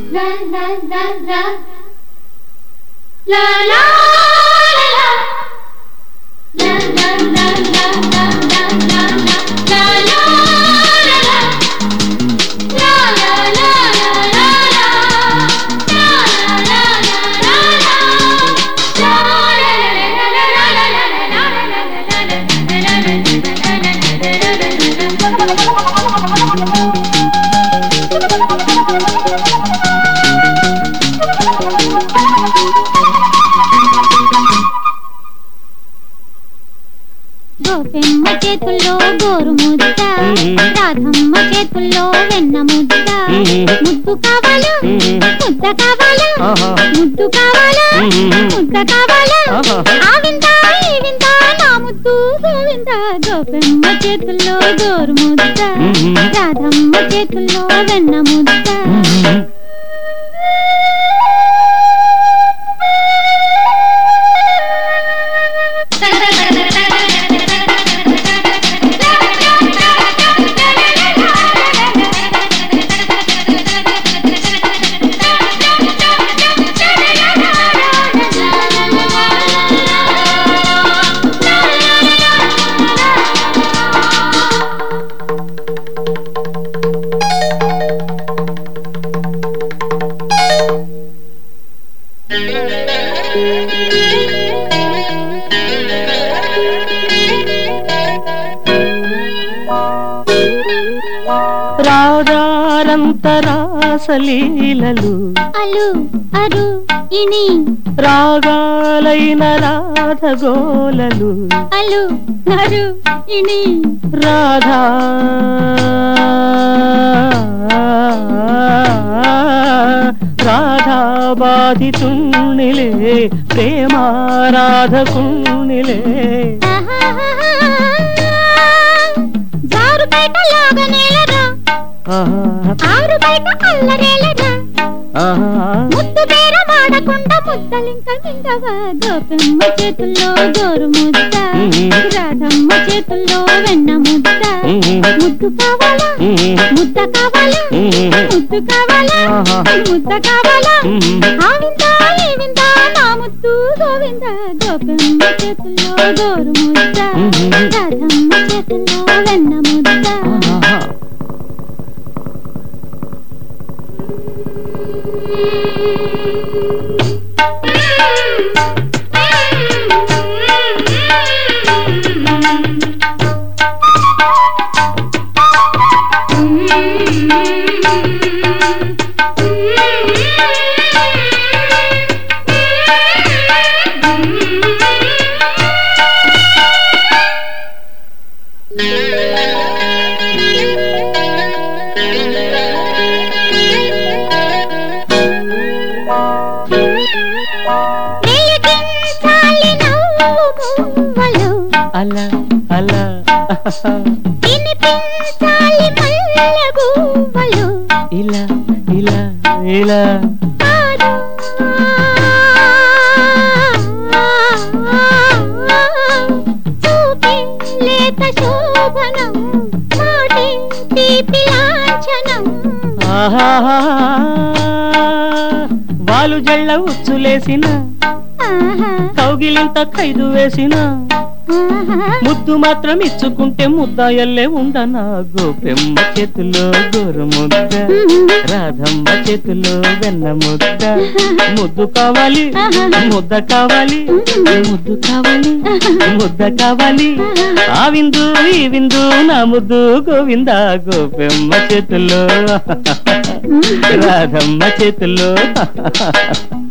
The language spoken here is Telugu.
La la la la. La la la la. La la la la la la la la. La la la la. La la la la la la. La la la la la la. La la la la గోపెమ్మ చేతుల్లో గోరు ముద్ద రాధమ్మ చేతుల్లో వెన్న ముద్ద ముద్దు కావాలా ముద్ద కావాలా ఆహా. ముద్దు కావాలా మ్మ్. ముద్ద కావాలా ఆహా. ఆ వింత ఈ వింత నా ముద్దు గోవింద గోపెమ్మ చేతుల్లో గోరు ముద్ద మ్మ్. రాధమ్మ చేతుల్లో వెన్న ముద్ద రాగారంతరాసలీలలు అలు అరు ఇని రాగాలైన రాధగోలలు అలు నరు ఇని రాధా రాధా బాధితుణ్ణిలే ప్రేమారాధకుణ్ణిలే జారు బయట లాగ నేలరా ఆహా, ఆరు బయట అల్లరేలరా ఆహా. ముద్దు పేర వాడకుండా ముద్దలింక మింగవా గోపెమ్మ చేతుల్లో గోరు ముద్ద రాధమ్మ చేతుల్లో వెన్న ముద్ద ముద్దు కావాలా ముద్ద కావాలా ముద్దు కావాలా ముద్ద కావాలా ఆ వింత ఈ వింత నా ముద్దు గోవింద గోపెమ్మ చేతుల్లో గోరు ముద్ద రాధమ్మ చేతుల్లో వెన్న ముద్ద ఆహా. వెలిగించాలి నవ్వు మువ్వలు అలా అలా వినిపించాలి మల్లె గువ్వలు ఇలా ఇలా ఇలా కాదు చూపే లేత శోభనం మాటే తీపి లాంఛనం ఆహాహా. వాలు జళ్ళ ఉచ్చులేసిన ఆహా, కౌగిలింత ఖైదు వేసిన ఆహా. ముద్దు మాత్రం ఇచ్చుకుంటే ముద్దాయల్లే ఉండనా గోపెమ్మ చేతిలో గోరు ముద్ద రాధమ్మ చేతిలో వెన్న ముద్ద ముద్దు కావాలి ముద్ద కావాలి ముద్దు కావాలి ముద్ద కావాలి ఆ విందు ఈ విందు నా ముద్దు గోవింద గోపెమ్మ చేతుల్లో రాధమ్మ చేతుల్లో